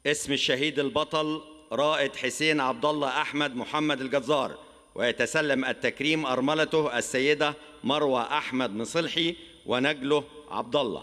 اسم الشهيد البطل رائد حسين عبد الله احمد محمد الجزار ويتسلم التكريم ارملته السيده مروه احمد مصلحي ونجله عبد الله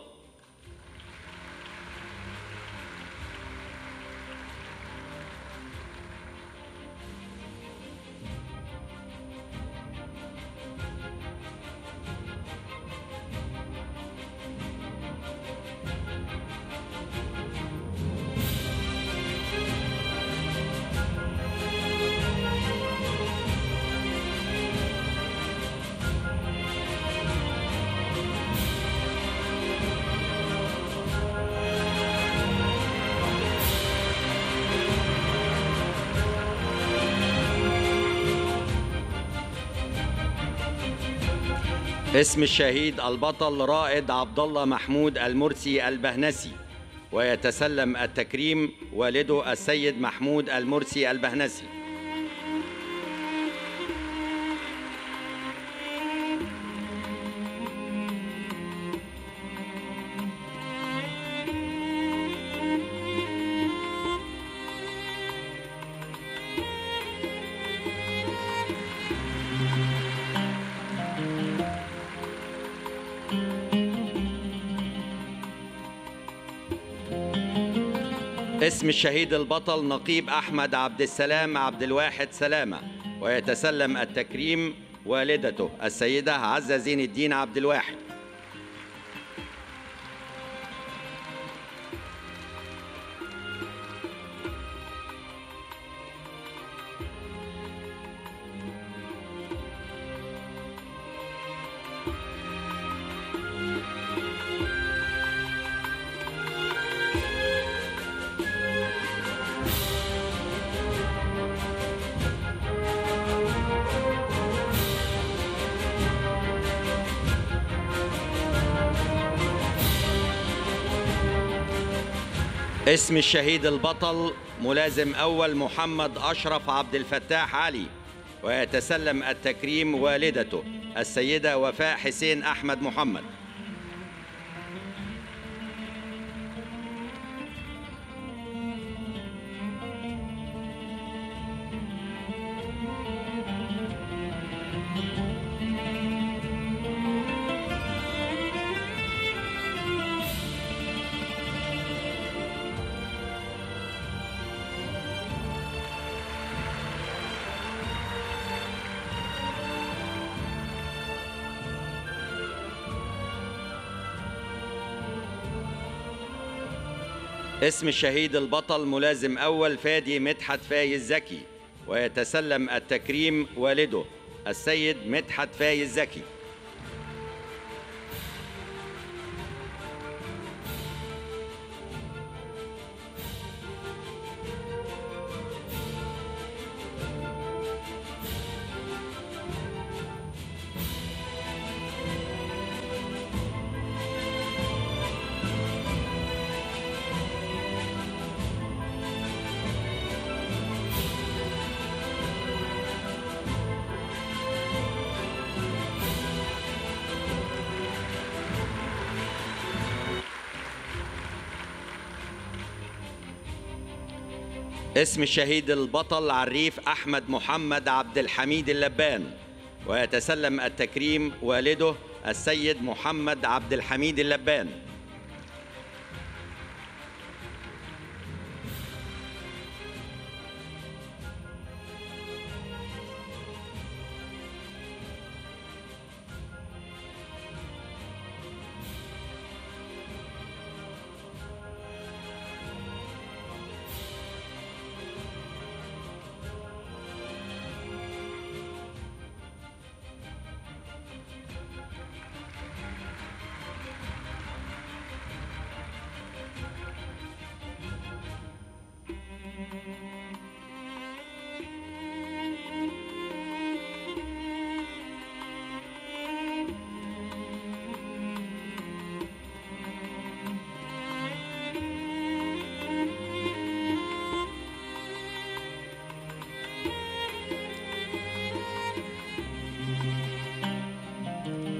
اسم الشهيد البطل رائد عبد الله محمود المرسي البهنسي ويتسلم التكريم والده السيد محمود المرسي البهنسي اسم الشهيد البطل نقيب احمد عبد السلام عبد الواحد سلامه ويتسلم التكريم والدته السيده عزه زين الدين عبد الواحد اسم الشهيد البطل ملازم أول محمد أشرف عبد الفتاح علي ويتسلم التكريم والدته السيدة وفاء حسين أحمد محمد اسم الشهيد البطل ملازم أول فادي مدحت فايز زكي ويتسلم التكريم والده السيد مدحت فايز زكي اسم الشهيد البطل عريف أحمد محمد عبد الحميد اللبان ويتسلم التكريم والده السيد محمد عبد الحميد اللبان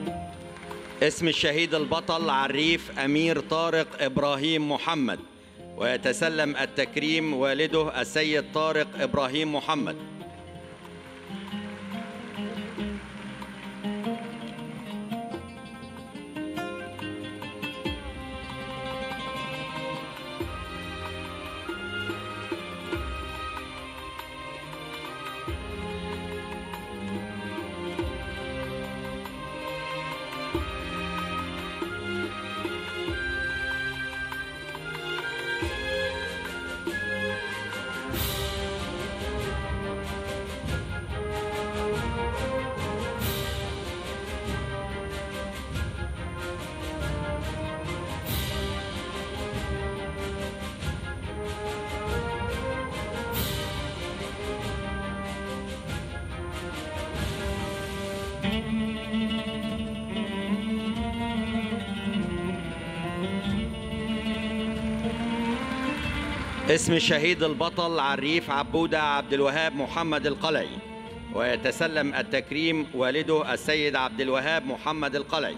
اسم الشهيد البطل عريف أمير طارق إبراهيم محمد ويتسلم التكريم والده السيد طارق إبراهيم محمد اسم الشهيد البطل عريف عبودة عبد الوهاب محمد القلعي ويتسلم التكريم والده السيد عبد الوهاب محمد القلعي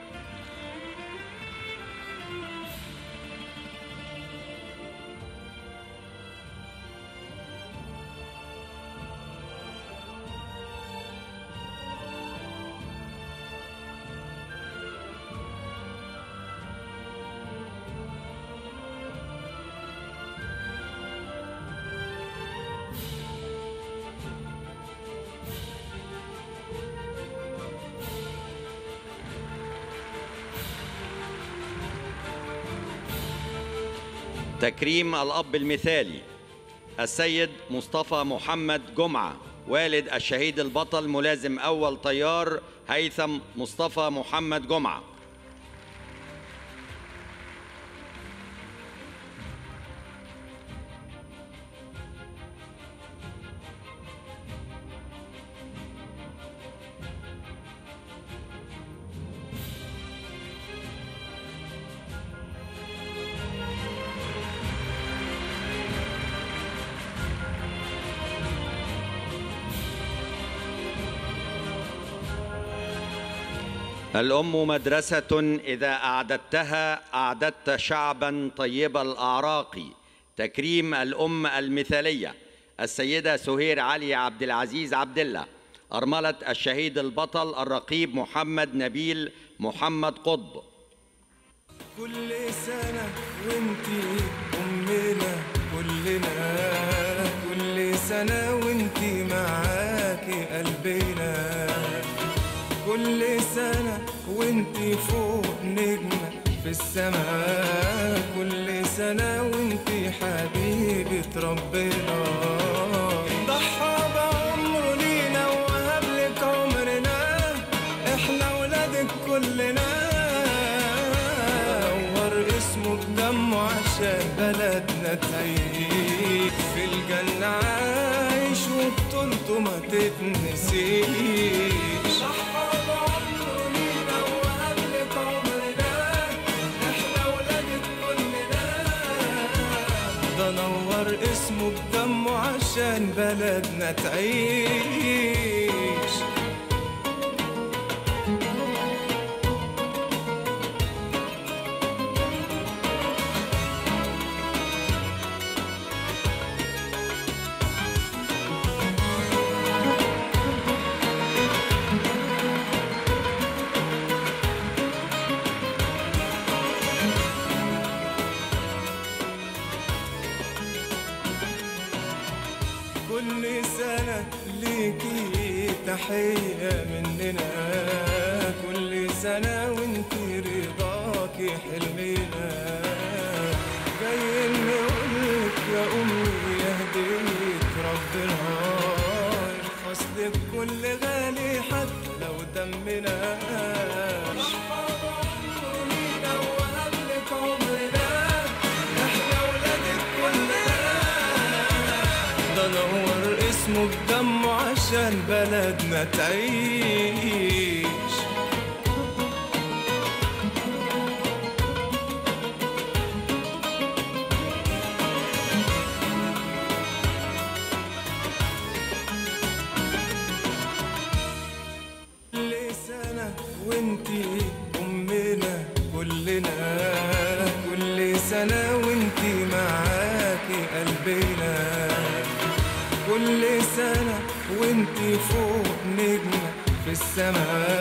تكريم الأب المثالي السيد مصطفى محمد جمعة والد الشهيد البطل ملازم أول طيار هيثم مصطفى محمد جمعة الأم مدرسة إذا أعددتها أعددت شعبا طيب الأعراق تكريم الأم المثالية السيدة سهير علي عبد العزيز عبد الله أرملة الشهيد البطل الرقيب محمد نبيل محمد قطب كل سنة وانتي أمنا كلنا كل سنة وانتي معاكي قلبنا كل سنة وانتي فوق نجمة في السماء كل سنة وانتي حبيبة ربنا ضحى بعمره لينا وهب لك عمرنا احنا ولادك كلنا نور اسمه بدمه عشان بلدنا تعيش في الجنة عايش وبطولته ما تتنسيش ضحى بعمره لينا وهب لك عمرنا احنا ولادك كلنا ده نور اسمه بدمه عشان بلدنا تعيش كل سنة ليكي تحية مننا كل سنة وانتي رضاكي حلمنا جايين نقولك يا أمي يا هدية ربنا يرخص لك كل غالي حتى لو دمنا احنا ولادك كلنا ده نور اسمه بدمه عشان بلدنا تعيش كل سنة وانتي أمنا كلنا كل سنة وانتي معانا حبينا كل سنة وانتي فوق نجمة في السماء